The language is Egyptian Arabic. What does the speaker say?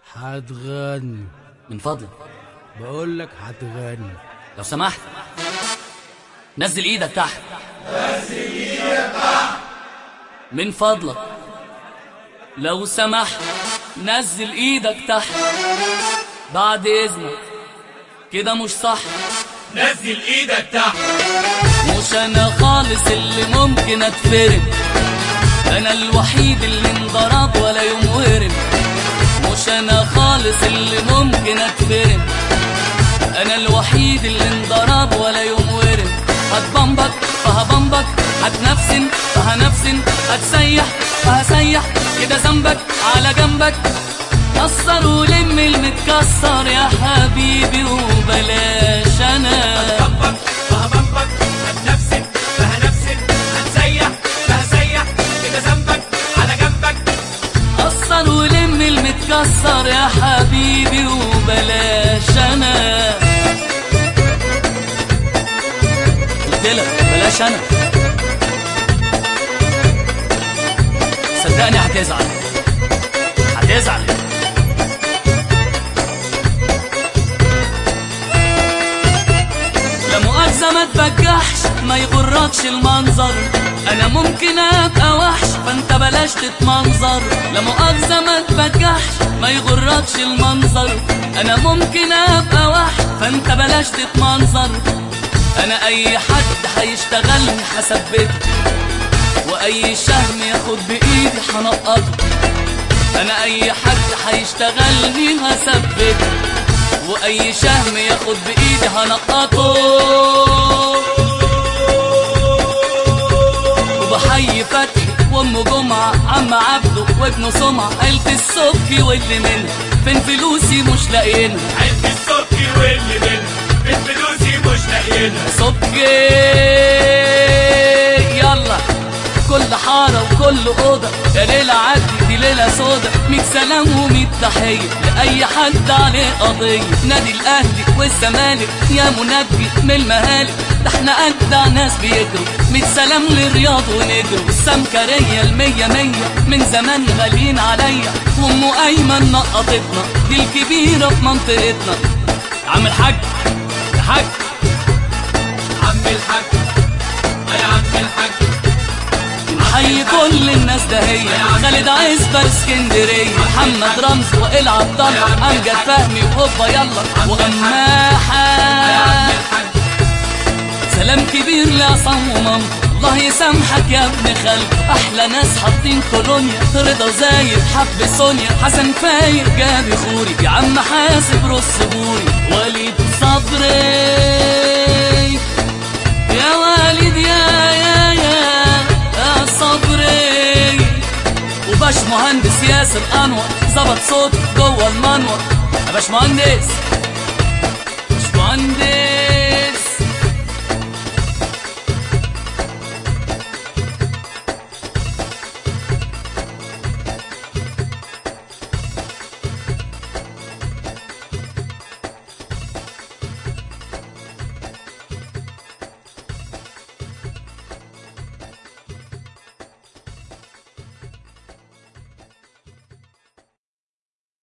هتغني من فضلك بقول لك هتغني لو سمحت نزل ايدك تحت نزل ايدك تحت من فضلك لو سمحت نزل ايدك تحت بعد اذنك كده مش صح نزل ايدك تحت مش انا خالص اللي ممكن اتفرم انا الوحيد اللي انضرب ولا يوم ورم مش انا خالص اللي ممكن اتفرم انا الوحيد اللي انضرب ولا يوم ورم هتبمبك فهبمبك هتنفسن فهنفسن هتسيح فهسيح كده ذنبك على جنبك كسر ولم المتكسر يا حبيبي وبلاش انا بمبك فهبمبك هتنفسن فهنفسن هتسيح فهسيح كده ذنبك على جنبك قصر ولم المتكسر يا حبيبي وبلاش انا قلت لك بلاش انا صدقني هتزعل هتزعل لا مؤاخذة ما تبجحش ما يغركش المنظر انا ممكن ابقى وحش فانت بلاش تتمنظر لا مؤاخذة ما تبجحش ما يغركش المنظر انا ممكن ابقى وحش فانت بلاش تتمنظر انا اي حد هيشتغلني هثبته واي شهم ياخد بايدي هنقطه انا اي حد هيشتغلني هثبته واي شهم ياخد بايدي هنقطه وبحيي فتحي وام جمعة عم عبده وابنه سمعة عيلة السبكي واللي منها فين فلوسي مش لاقينها عيلة السبكي واللي منها بالفلوسي مش لاقيينها سبكي يلا كل حارة وكل أوضة يا ليلة عدي دي ليلة سودا ميت سلام وميت تحية لأي حد عليه قضية نادي الأهلي والزمالك يا منجي من المهالك ده احنا أجدع ناس بيجروا ميت سلام للرياض ونجروا السمكرية المية مية من زمان غاليين عليا وأم أيمن نقطتنا دي الكبيرة في منطقتنا عم الحاج يا حاج عم الحاج يا عم الحاج حي كل الناس ده هي خالد عزبة اسكندرية محمد رمزي وائل عبد الله امجد فهمي وهوبا يلا واماحة الحاج سلام كبير لعصام ومامته الله يسامحك يا ابن خالد احلى ناس حاطين كولونيا رضا زايد حب سونيا حسن فايق جابي خوري يا عم حاسب رص بوري وليد صبري يا والد يا يا يا يا صبري وباش مهندس ياسر انور ظبط صوت جوه المنور يا باش مهندس باش مهندس